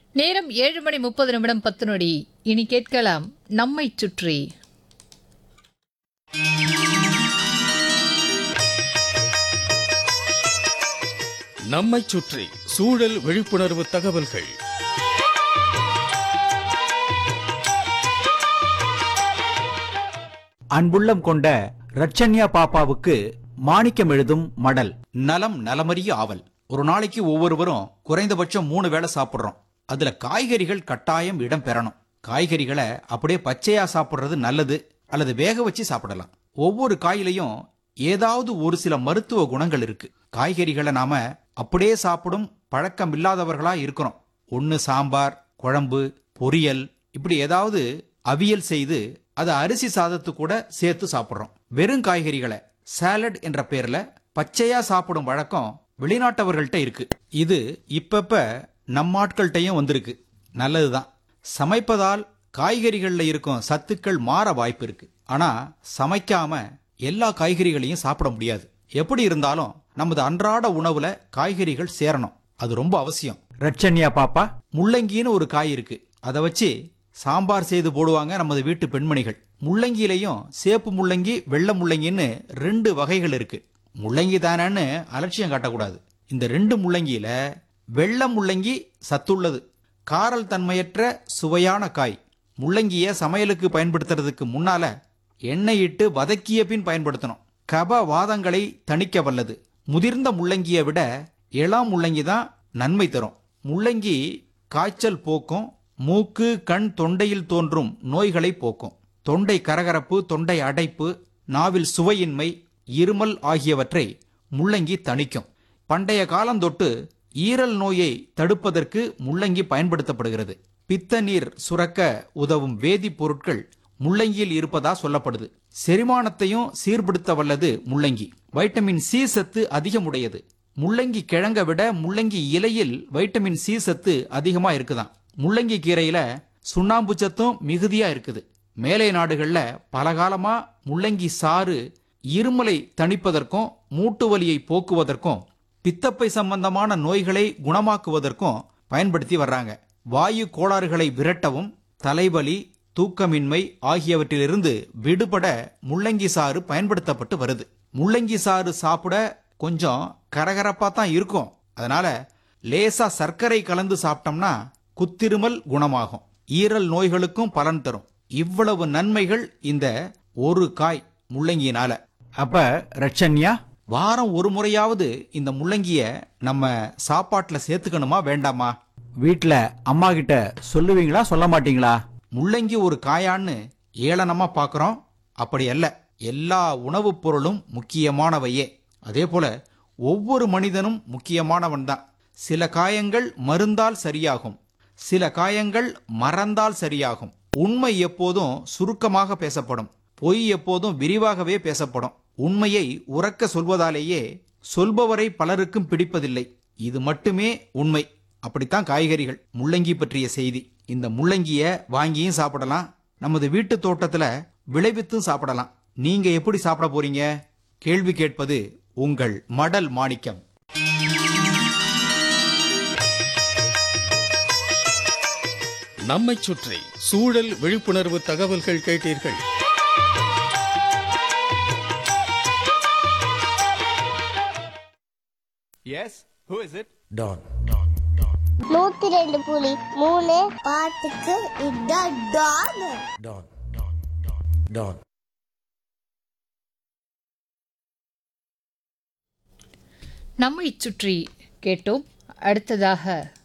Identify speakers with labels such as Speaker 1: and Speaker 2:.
Speaker 1: நேரம் ஏழு மணி முப்பது நிமிடம் பத்து நொடி இனி கேட்கலாம் நம்மைச் சுற்றி
Speaker 2: நம்மைச் சுற்றி சூழல் விழிப்புணர்வு தகவல்கள்
Speaker 3: அன்புள்ளம் கொண்ட ரட்சன்யா பாப்பாவுக்கு மாணிக்கம் எழுதும் மடல்
Speaker 4: நலம் நலமறிய ஆவல் ஒரு நாளைக்கு ஒவ்வொருவரும் குறைந்தபட்சம் மூணு வேளை சாப்பிட்றோம் அதுல காய்கறிகள் கட்டாயம் இடம் பெறணும் காய்கறிகளை அப்படியே பச்சையா சாப்பிட்றது நல்லது அல்லது வேக வச்சு சாப்பிடலாம் ஒவ்வொரு காயிலையும் ஏதாவது ஒரு சில மருத்துவ குணங்கள் இருக்கு காய்கறிகளை நாம அப்படியே சாப்பிடும் பழக்கம் இல்லாதவர்களா இருக்கிறோம் ஒன்னு சாம்பார் குழம்பு பொரியல் இப்படி ஏதாவது அவியல் செய்து அதை அரிசி சாதத்து கூட சேர்த்து சாப்பிட்றோம் வெறும் காய்கறிகளை சாலட் என்ற பேர்ல பச்சையா சாப்பிடும் வழக்கம் வெளிநாட்டவர்கள்ட்ட இருக்கு இது இப்பப்ப நம்ம ஆட்கள்கிட்டயும் வந்திருக்கு நல்லதுதான் சமைப்பதால் காய்கறிகள்ல இருக்கும் சத்துக்கள் மாற வாய்ப்பு இருக்கு ஆனா சமைக்காம எல்லா காய்கறிகளையும் சாப்பிட முடியாது எப்படி இருந்தாலும் நமது அன்றாட உணவுல காய்கறிகள் சேரணும் அது ரொம்ப அவசியம்
Speaker 3: ரட்சன்யா பாப்பா
Speaker 4: முள்ளங்கின்னு ஒரு காய் இருக்கு அதை வச்சு சாம்பார் செய்து போடுவாங்க நமது வீட்டு பெண்மணிகள் முள்ளங்கியிலையும் சேப்பு முள்ளங்கி வெள்ளை முள்ளங்கின்னு ரெண்டு வகைகள் இருக்கு முள்ளங்கி தானேன்னு அலட்சியம் காட்டக்கூடாது இந்த ரெண்டு முள்ளங்கியில வெள்ளை முள்ளங்கி சத்துள்ளது காரல் தன்மையற்ற சுவையான காய் முள்ளங்கிய சமையலுக்கு பயன்படுத்துறதுக்கு முன்னால எண்ணெய் இட்டு வதக்கிய பின் பயன்படுத்தணும் கப வாதங்களை தணிக்க வல்லது முதிர்ந்த முள்ளங்கியை விட இளம் முள்ளங்கி தான் நன்மை தரும் முள்ளங்கி காய்ச்சல் போக்கும் மூக்கு கண் தொண்டையில் தோன்றும் நோய்களை போக்கும் தொண்டை கரகரப்பு தொண்டை அடைப்பு நாவில் சுவையின்மை இருமல் ஆகியவற்றை முள்ளங்கி தணிக்கும் பண்டைய காலந்தொட்டு ஈரல் நோயை தடுப்பதற்கு முள்ளங்கி பயன்படுத்தப்படுகிறது பித்த நீர் சுரக்க உதவும் வேதிப்பொருட்கள் முள்ளங்கியில் இருப்பதா சொல்லப்படுது செரிமானத்தையும் சீர்படுத்த வல்லது முள்ளங்கி வைட்டமின் சி சத்து அதிகமுடையது முள்ளங்கி கிழங்க விட முள்ளங்கி இலையில் வைட்டமின் சி சத்து அதிகமா இருக்குதாம் முள்ளங்கி கீரையில சுண்ணாம்பு சத்தும் மிகுதியா இருக்குது மேலை நாடுகள்ல பலகாலமா முள்ளங்கி சாறு இருமலை தணிப்பதற்கும் மூட்டு வலியை போக்குவதற்கும் பித்தப்பை சம்பந்தமான நோய்களை குணமாக்குவதற்கும் பயன்படுத்தி வர்றாங்க வாயு கோளாறுகளை விரட்டவும் தலைவலி தூக்கமின்மை ஆகியவற்றிலிருந்து விடுபட முள்ளங்கி சாறு பயன்படுத்தப்பட்டு வருது முள்ளங்கி சாறு சாப்பிட கொஞ்சம் கரகரப்பா தான் இருக்கும் அதனால லேசா சர்க்கரை கலந்து சாப்பிட்டோம்னா குத்திருமல் குணமாகும் ஈரல் நோய்களுக்கும் பலன் தரும் இவ்வளவு நன்மைகள் இந்த ஒரு காய் முள்ளங்கியினால
Speaker 3: அப்ப ரட்சன்யா
Speaker 4: வாரம் ஒரு முறையாவது இந்த முள்ளங்கிய நம்ம சாப்பாட்டுல சேர்த்துக்கணுமா வேண்டாமா
Speaker 3: வீட்ல அம்மா கிட்ட சொல்லுவீங்களா சொல்ல மாட்டீங்களா
Speaker 4: முள்ளங்கி ஒரு காயான்னு ஏளனமா பார்க்கறோம் அப்படி அல்ல எல்லா உணவுப் பொருளும் முக்கியமானவையே அதே போல ஒவ்வொரு மனிதனும் முக்கியமானவன் தான் சில காயங்கள் மருந்தால் சரியாகும் சில காயங்கள் மறந்தால் சரியாகும் உண்மை எப்போதும் சுருக்கமாக பேசப்படும் பொய் எப்போதும் விரிவாகவே பேசப்படும் உண்மையை உறக்க சொல்வதாலேயே சொல்பவரை பலருக்கும் பிடிப்பதில்லை இது மட்டுமே உண்மை அப்படித்தான் காய்கறிகள் முள்ளங்கி பற்றிய செய்தி இந்த முள்ளங்கிய வாங்கியும் சாப்பிடலாம் நமது வீட்டு தோட்டத்துல விளைவித்தும் சாப்பிடலாம் நீங்க எப்படி சாப்பிட போறீங்க கேள்வி கேட்பது உங்கள் மடல் மாணிக்கம்
Speaker 2: நம்மைச் சுற்றி சூழல் விழிப்புணர்வு தகவல்கள் கேட்டீர்கள்
Speaker 5: நூத்தி ரெண்டு புலி மூணு பாட்டுக்கு இதான் டான்
Speaker 1: நம்மைச் சுற்றி கேட்டோம் அடுத்ததாக